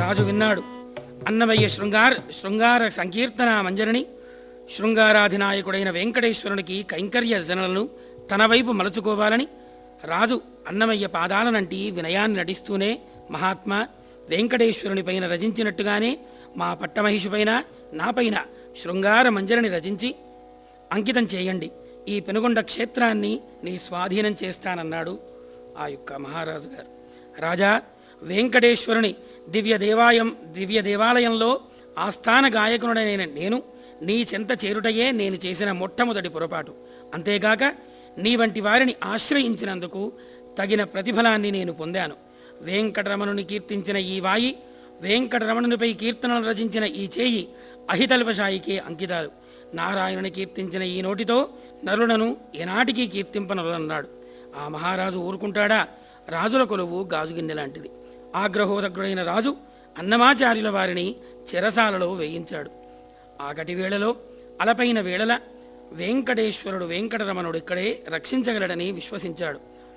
రాజు విన్నాడు అన్నమయ్య శృంగార శృంగార సంకీర్తన మంజరిని శృంగారాధినాయకుడైన వెంకటేశ్వరునికి కైంకర్య జనలను తన వైపు మలుచుకోవాలని రాజు అన్నమయ్య పాదాలనంటి వినయాన్ని నటిస్తూనే మహాత్మా వెంకటేశ్వరుని పైన రచించినట్టుగానే మా పట్టమహిషిపైన నాపైన శృంగార మంజరిని రచించి అంకితం చేయండి ఈ పెనుగొండ క్షేత్రాన్ని నీ స్వాధీనం చేస్తానన్నాడు ఆ యొక్క మహారాజు గారు రాజా వెంకటేశ్వరుని దివ్య దేవాలయం దివ్య దేవాలయంలో ఆస్థాన గాయకునుడైన నేను నీ చెంత చేరుటయే నేను చేసిన మొట్టమొదటి పొరపాటు అంతేగాక నీ వంటి వారిని ఆశ్రయించినందుకు తగిన ప్రతిఫలాన్ని నేను పొందాను వెంకటరమణుని కీర్తించిన ఈ వాయి వెంకటరమణునిపై కీర్తనలు రచించిన ఈ చేయి అహితల్పశాయికే అంకితాలు నారాయణుని కీర్తించిన ఈ నోటితో నరులను ఎనాటికి కీర్తింపనరులన్నాడు ఆ మహారాజు ఊరుకుంటాడా రాజుల కొలువు గాజుగిన్నె లాంటిది ఆగ్రహోదగ్రుడైన రాజు అన్నమాచార్యుల వారిని చెరసాలలో వేయించాడు ఆగటి వేళలో అలపైన వేళల వెంకటేశ్వరుడు వెంకటరమణుడు ఇక్కడే రక్షించగలడని విశ్వసించాడు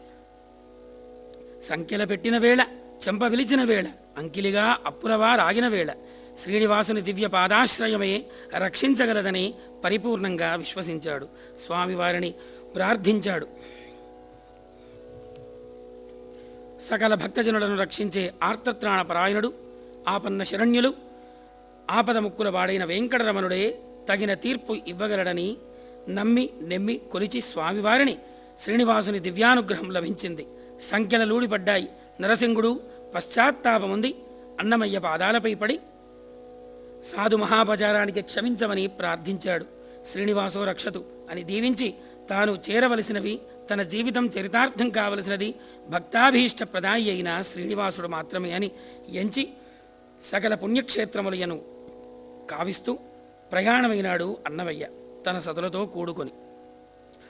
సంఖ్యల పెట్టిన వేళ చెంప విలిచిన వేళ అంకిలిగా అప్పులవా రాగిన వేళ శ్రీనివాసుని దివ్య పాదాశ్రయమే రక్షించగలదని పరిపూర్ణంగా విశ్వసించాడు స్వామివారిని ప్రార్థించాడు సకల భక్తజనులను రక్షించే ఆర్తత్రాణ పరాయణుడు ఆపన్న శరణ్యులు ఆపద ముక్కుల వాడైన వెంకటరమణుడే తగిన తీర్పు ఇవ్వగలడని నమ్మి నెమ్మి కొలిచి స్వామివారిని శ్రీనివాసుని దివ్యానుగ్రహం లభించింది సంఖ్యల లూడిపడ్డాయి నరసింగుడు పశ్చాత్తాపముంది అన్నమయ్య పాదాలపై పడి సాధు మహాపచారానికి క్షమించమని ప్రార్థించాడు శ్రీనివాసో రక్షతు అని దీవించి తాను చేరవలసినవి తన జీవితం చరితార్థం కావలసినది భక్తాభీష్ట ప్రదాయి అయిన శ్రీనివాసుడు మాత్రమే అని ఎంచి సకల పుణ్యక్షేత్రములయను కావిస్తూ ప్రయాణమైనాడు అన్నవయ్య తన సతులతో కూడుకొని